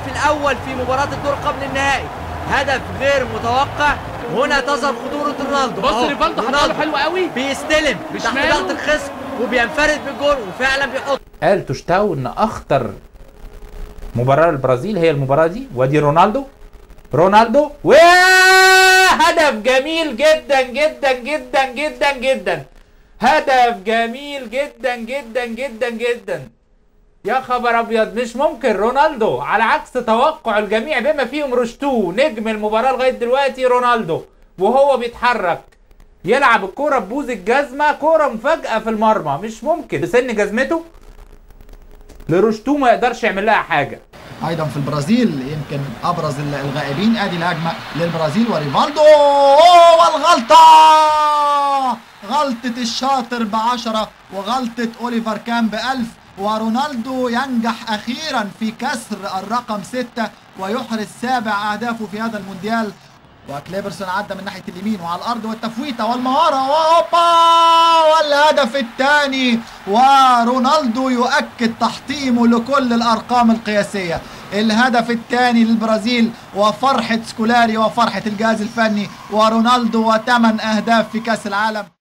الهدف الاول في مباراه الدور قبل النهائي هدف غير متوقع هنا تظهر خطوره رونالدو بص أهو، ريفالدو حطها له حلو قوي بيستلم تحت بشماله. ضغط الخصم وبينفرد بالجول وفعلا بيحط قال توشتاو ان اخطر مباراه للبرازيل هي المباراه دي وادي رونالدو رونالدو وهدف جميل جدا جدا جدا جدا جدا هدف جميل جدا جدا جدا جدا يا خبر ابيض مش ممكن رونالدو على عكس توقع الجميع بما فيهم روشتو نجم المباراه لغايه دلوقتي رونالدو وهو بيتحرك يلعب الكوره ببوز الجزمه كوره مفاجاه في المرمى مش ممكن بسن جزمته لروشتو ما يقدرش يعمل لها حاجه ايضا في البرازيل يمكن ابرز الغائبين ادي الهجمه للبرازيل وريفالدو أوه، والغلطه غلطه الشاطر بعشرة وغلطه اوليفر كان بألف ورونالدو ينجح اخيرا في كسر الرقم ستة ويحرز سابع اهدافه في هذا المونديال وكليبرسون عدى من ناحيه اليمين وعلى الارض والتفويته والمهاره وهوبا والهدف الثاني ورونالدو يؤكد تحطيمه لكل الارقام القياسيه الهدف الثاني للبرازيل وفرحه سكولاري وفرحه الجهاز الفني ورونالدو وثمان اهداف في كاس العالم